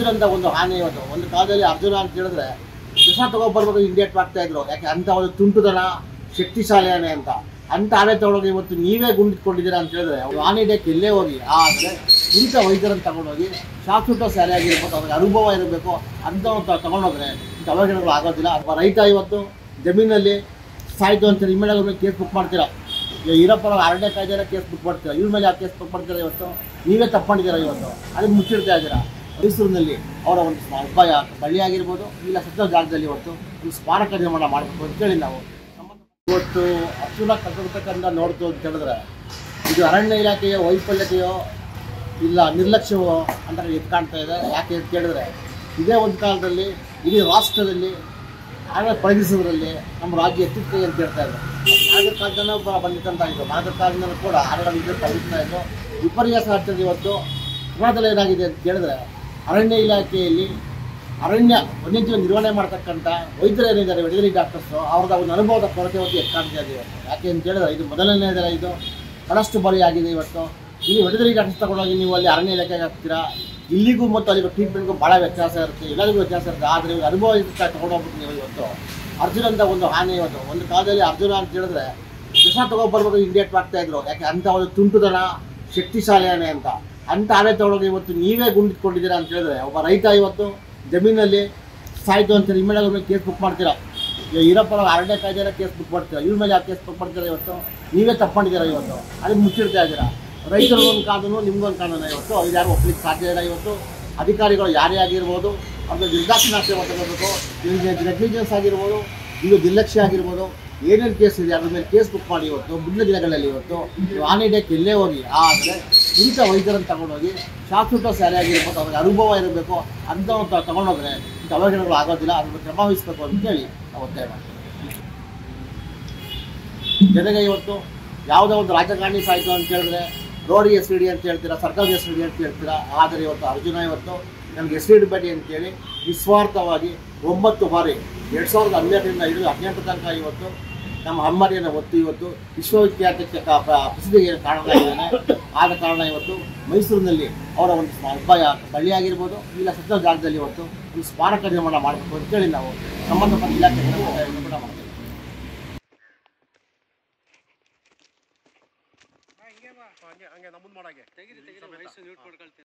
ಅರ್ಜುನಂದ ಒಂದು ಹಾನಿ ಇವತ್ತು ಒಂದು ಕಾಲದಲ್ಲಿ ಅರ್ಜುನ ಅಂತ ಹೇಳಿದ್ರೆ ವಿಷ ತಗೊಬರ್ಬೇಕು ಇಂಡಿಯೇಟ್ ಮಾಡ್ತಾ ಇದ್ರು ಯಾಕೆ ಅಂತ ಒಂದು ತುಂಟುದನ ಶಕ್ತಿಶಾಲಿ ಆನೆ ಅಂತ ಅಂತ ಆನೆ ತಗೊಂಡೋಗಿ ಇವತ್ತು ನೀವೇ ಗುಂಡಿಟ್ಕೊಂಡಿದ್ದೀರಾ ಅಂತ ಹೇಳಿದ್ರೆ ಅವ್ರು ಆನೆ ಡೇಕ್ ಎಲ್ಲೇ ಹೋಗಿ ಆದರೆ ಇಂಥ ವೈದ್ಯರನ್ನು ತಗೊಂಡೋಗಿ ಶಾಶ್ವತ ಸ್ಯಾಲೆ ಆಗಿರ್ಬೇಕು ಅವ್ರಿಗೆ ಅನುಭವ ಇರಬೇಕು ಅಂಥವ್ರು ತಗೊಂಡೋದ್ರೆ ಇಂಥ ಅವಘಡಗಳು ಆಗೋದಿಲ್ಲ ಅಥವಾ ರೈತ ಇವತ್ತು ಜಮೀನಲ್ಲಿ ಸಾಯ್ತು ಅಂತ ನಿಮ್ಮ ಮೇಲೆ ಕೇಸ್ ಬುಕ್ ಮಾಡ್ತೀರಾ ಈಗ ಈರಪ್ಪನ ಅರಣ್ಯ ಕಾಯ್ದೆಲ್ಲ ಕೇಸ್ ಬುಕ್ ಮಾಡ್ತೀರಾ ಇವ್ರ ಮೇಲೆ ಯಾವ ಕೇಸ್ ಬುಕ್ ಮಾಡ್ತೀರಾ ಇವತ್ತು ನೀವೇ ತಪ್ಕೊಂಡಿದ್ದೀರಾ ಇವತ್ತು ಅದಕ್ಕೆ ಮುಚ್ಚಿಡ್ತಾ ಇದ್ದೀರಾ ಮೈಸೂರಿನಲ್ಲಿ ಅವರ ಒಂದು ಸ್ಮ- ಉಪಾಯ ಬಳ್ಳಿ ಆಗಿರ್ಬೋದು ಇಲ್ಲ ಸತ್ತ ಜಾಗದಲ್ಲಿ ಇವತ್ತು ಒಂದು ಸ್ಮಾರಕ ನಿರ್ಮಾಣ ಮಾಡಬೇಕು ಅಂತೇಳಿ ನಾವು ಸಂಬಂಧ- ಇವತ್ತು ಅರ್ಜುನ ಕಟ್ಟತಕ್ಕಂಥ ನೋಡ್ತು ಅಂತ ಹೇಳಿದ್ರೆ ಇದು ಅರಣ್ಯ ಇಲಾಖೆಯ ವೈಫಲ್ಯತೆಯೋ ಇಲ್ಲ ನಿರ್ಲಕ್ಷ್ಯವೋ ಅಂತ ಎದ್ದು ಕಾಣ್ತಾ ಇದೆ ಯಾಕೆ ಅಂತ ಕೇಳಿದ್ರೆ ಇದೇ ಒಂದು ಕಾಲದಲ್ಲಿ ಇಡೀ ರಾಷ್ಟ್ರದಲ್ಲಿ ಆಗ ಪಳಗಿಸೋದ್ರಲ್ಲಿ ನಮ್ಮ ರಾಜ್ಯ ಎತ್ತಿತ್ತು ಅಂತ ಹೇಳ್ತಾ ಇದ್ರು ನಾಗರ ಕಾಲದಲ್ಲೂ ಬ- ಬಂದಿತ್ತಂತ ಇದು ನಾಗರ ಕಾಲದಿಂದಲೂ ಕೂಡ ಆಡಳಿತ ವಿದ್ಯೆ ಪಳಗಿಸ್ತಾ ಇದ್ದು ವಿಪರ್ಯಾಸ ಆಗ್ತದೆ ಇವತ್ತು ಪುರಾಣದಲ್ಲಿ ಏನಾಗಿದೆ ಅಂತ ಕೇಳಿದ್ರೆ ಅರಣ್ಯ ಇಲಾಖೆಯಲ್ಲಿ ಅರಣ್ಯ ವನ್ಯಜೀವಿ ನಿರ್ವಹಣೆ ಮಾಡ್ತಕ್ಕಂಥ ವೈದ್ಯರು ಏನಿದ್ದಾರೆ ವೆಟನರಿ ಡಾಕ್ಟರ್ಸು ಅವ್ರದ ಒಂದು ಅನುಭವದ ಕೊರತೆ ಹೊತ್ತು ಎತ್ಕಾಣ್ತಾ ಇದೆ ಇವತ್ತು ಯಾಕೆ ಅಂತ ಹೇಳಿದ್ರೆ ಇದು ಮೊದಲನೇದಲ್ಲ ಇದು ಬಹಳಷ್ಟು ಬಲಿ ಆಗಿದೆ ಇವತ್ತು ಇಲ್ಲಿ ವೆಟನರಿ ಡಾಕ್ಟರ್ಸ್ ತಗೊಂಡೋಗಿ ನೀವು ಅಲ್ಲಿ ಅರಣ್ಯ ಇಲಾಖೆಗೆ ಹಾಕ್ತೀರಾ ಇಲ್ಲಿಗೂ ಮತ್ತು ಅಲ್ಲಿಗೂ ಟ್ರೀಟ್ಮೆಂಟ್ಗೂ ಭಾಳ ವ್ಯತ್ಯಾಸ ಇರುತ್ತೆ ಎಲ್ಲರಿಗೂ ವ್ಯತ್ಯಾಸ ಇರುತ್ತೆ ಆದರೆ ಇವಾಗ ಅನುಭವ ಇರುತ್ತೆ ತಗೊಂಡೋಗ್ಬಿಟ್ಟು ನೀವು ಇವತ್ತು ಅರ್ಜುನಂದ ಒಂದು ಹಾನಿ ಇವತ್ತು ಒಂದು ಕಾಲದಲ್ಲಿ ಅರ್ಜುನ ಅಂತ ಹೇಳಿದ್ರೆ ವಿಷ ತಗೊಬರ್ಬೇಕು ಇಂಡಿಯೇಟ್ ಮಾಡ್ತಾ ಇದ್ರು ಯಾಕೆ ಅಂತ ಒಂದು ತುಂಟುದನ ಶಕ್ತಿಶಾಲಿ ಆನೆ ಅಂತ ಅಂತ ಆನೆ ತಗೊಂಡೋಗಿ ಇವತ್ತು ನೀವೇ ಗುಂಡಿಟ್ಕೊಂಡಿದ್ದೀರಾ ಅಂತ ಹೇಳಿದ್ರೆ ಒಬ್ಬ ರೈತ ಇವತ್ತು ಜಮೀನಲ್ಲಿ ಸಾಯ್ತು ಅಂತ ನಿಮ್ಮ ಮೇಲೆ ಕೇಸ್ ಬುಕ್ ಮಾಡ್ತೀರಾ ಈಗ ಈರಪ್ಪನ ಅರಣ್ಯ ಕಾಯ್ದೆಲ್ಲ ಕೇಸ್ ಬುಕ್ ಮಾಡ್ತೀರಾ ಇವ್ರ ಮೇಲೆ ಯಾವ ಕೇಸ್ ಬುಕ್ ಮಾಡ್ತೀರಾ ಇವತ್ತು ನೀವೇ ತಪ್ಕೊಂಡಿದ್ದೀರಾ ಇವತ್ತು ಅದಕ್ಕೆ ಮುಚ್ಚಿಡ್ತಾ ಇದ್ದೀರಾ ರೈತರಿಗೊಂದು ಕಾನೂನು ನಿಮ್ಗೊಂದು ಕಾನೂನು ಇವತ್ತು ಇದು ಯಾರು ಒಪ್ಲಿಕ್ಕೆ ಸಾಧ್ಯ ಇಲ್ಲ ಇವತ್ತು ಅಧಿಕಾರಿಗಳು ಯಾರೇ ಆಗಿರ್ಬೋದು ಅವ್ರಿಗೆ ನಿರ್ದಾಕ್ಷಿಣ್ಯ ತಗೋಬೇಕು ನೆಗ್ಲಿಜೆನ್ಸ್ ಆಗಿರ್ಬೋದು ಇದು ನಿರ್ಲಕ್ಷ್ಯ ಆಗಿರ್ಬೋದು ಏನೇನು ಕೇಸ್ ಇದೆ ಅದ್ರ ಮೇಲೆ ಕೇಸ್ ಬುಕ್ ಮಾಡಿ ಇವತ್ತು ಮುಂದಿನ ದಿನಗಳಲ್ಲಿ ಇವತ್ತು ನೀವು ಆನೆ ಡೇಕ್ ಎಲ್ಲೇ ಹೋಗಿ ಆದರೆ ಇಂಥ ವೈದ್ಯರನ್ನು ತಗೊಂಡೋಗಿ ಶಾಶ್ವತ ಸ್ಯಾಲೆ ಆಗಿರ್ಬೋದು ಅವ್ರಿಗೆ ಅನುಭವ ಇರಬೇಕು ಅಂಥವ್ರು ತ- ತಗೊಂಡೋದ್ರೆ ಇಂಥ ಅವಘಡಗಳು ಆಗೋದಿಲ್ಲ ಅದ್ರ ಬಗ್ಗೆ ಕ್ರಮ ವಹಿಸಬೇಕು ಅಂತೇಳಿ ನಾವು ಒತ್ತಾಯ ಮಾಡ್ತೀವಿ ಜೊತೆಗೆ ಇವತ್ತು ಯಾವುದೋ ಒಂದು ರಾಜಕಾರಣಿ ಸಾಯ್ತು ಅಂತ ಹೇಳಿದ್ರೆ ರೋಡಿಗೆ ಎಸ್ ಡಿ ಅಂತ ಹೇಳ್ತೀರಾ ಸರ್ಕಾರದ ಎಸ್ ಡಿ ಅಂತ ಹೇಳ್ತೀರಾ ಆದರೆ ಇವತ್ತು ಅರ್ಜುನ ಇವತ್ತು ನನಗೆ ಎಸ್ ಡಿ ಬೇಡಿ ಅಂತೇಳಿ ನಿಸ್ವಾರ್ಥವಾಗಿ ಒಂಬತ್ತು ಬಾರಿ ಎರಡು ಸಾವಿರದ ಹನ್ನೆರಡರಿಂದ ಹಿಡಿದು ಹದಿನೆಂಟು ತನಕ ಇವತ್ತು ನಮ್ಮ ಹಮ್ಮರಿಯನ್ನು ಒತ್ತು ಇವತ್ತು ವಿಶ್ವವಿಖ್ಯಾತಕ್ಕೆ ಕ- ಪ್ರ- ಪ್ರಸಿದ್ಧಿಗೆ ಕಾರಣವಾಗಿದ್ದಾನೆ ಆದ ಕಾರಣ ಇವತ್ತು ಮೈಸೂರಿನಲ್ಲಿ ಅವರ ಒಂದು ಸ್ಮ- ಉಪಾಯ ಬಳ್ಳಿ ಆಗಿರ್ಬೋದು ಇಲ್ಲ ಸತ್ತ ಜಾಗದಲ್ಲಿ ಇವತ್ತು ಒಂದು ಸ್ಮಾರಕ ನಿರ್ಮಾಣ ಮಾಡಬೇಕು ಅಂತೇಳಿ ನಾವು ಸಂಬಂಧಪಟ್ಟ ಇಲಾಖೆಗಳನ್ನು ಕೂಡ ಮಾಡ್ತೀವಿ ಹಂಗೆ ಹಂಗೆ ನಮ್ಮದು ಮಾಡಾಗೆ ತೆಗಿರಿ ತೆಗಿರಿ ವಯಸ್ಸು ಮ್ಯೂಟ್ ಮಾಡ್ಕೊಳ್ತೀನಿ